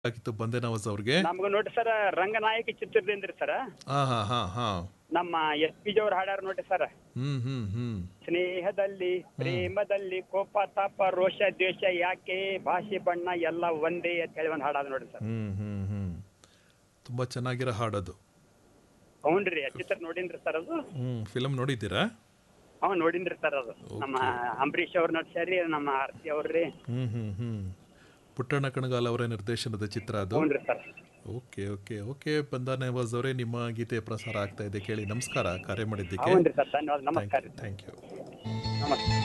ಆಗಿತ್ತು ಬಂದೆ ನವಾಜ್ ಅವ್ರಿಗೆ ನಮ್ಗ ನೋಡ್ರಿ ಸರ್ ರಂಗನಾಯಕ ಚಿತ್ರದಿಂದ ಸರ್ ಹಾ ಹಾ ಹಾ ಹಾ ನಮ್ಮ ಎಸ್ ಪಿ ಜಿ ಅವ್ರು ಹಾಡ್ಯಾರ ನೋಡ್ರಿ ಸರ್ ಹ್ಮ್ ಹ್ಮ್ ಹ್ಮ್ ಸ್ನೇಹದಲ್ಲಿ ಪ್ರೇಮದಲ್ಲಿ ಕೋಪ ತಾಪ ರೋಷ ದ್ವೇಷ ಯಾಕೆ ಭಾಷೆ ಬಣ್ಣ ಎಲ್ಲ ಒಂದೇ ಅಂತ ಹೇಳಿ ಒಂದು ಹಾಡಾದ ನೋಡ್ರಿ ಸರ್ ಹ್ಮ್ ಹ್ಮ್ ಹ್ಮ್ ತುಂಬಾ ಚೆನ್ನಾಗಿರೋ ಹಾಡೋದು ಹೌನ್ರಿ ಆ ಚಿತ್ರ ನೋಡಿನ್ರಿ ಸರ್ ಅದು ಹ್ಮ್ ಫಿಲಮ್ ನೋಡಿದ್ದೀರಾ ಅವ್ ನೋಡಿನ್ರಿ ಸರ್ ಅದು ನಮ್ಮ ಅಂಬರೀಷ್ ಅವ್ರ ನಡ್ಸ್ಯಾರಿ ನಮ್ಮ ಆರ್ತಿ ಅವ್ರಿ ಹ್ಮ್ ಹ್ಮ್ ಹ್ಮ್ ಪುಟ್ಟಣ್ಣ ಕಣಗಾಲ್ ಅವರ ನಿರ್ದೇಶನದ ಚಿತ್ರ ಅದು ಹೌನ್ರಿ ಸರ್ ಓಕೆ ಓಕೆ ಓಕೆ ಬಂದ ನವಾಜ್ ಅವರೇ ನಿಮ್ಮ ಗೀತೆ ಪ್ರಸಾರ ಆಗ್ತಾ ಇದೆ ಕೇಳಿ ನಮಸ್ಕಾರ ಕಾರ್ಯ ಮಾಡಿದ್ದಕ್ಕೆ ಹೌನ್ರಿ ಸರ್ ಧನ್ಯವಾದ ನಮಸ್ಕಾರ ರೀ ಥ್ಯಾಂಕ್ ಯು ನಮಸ್ಕಾರ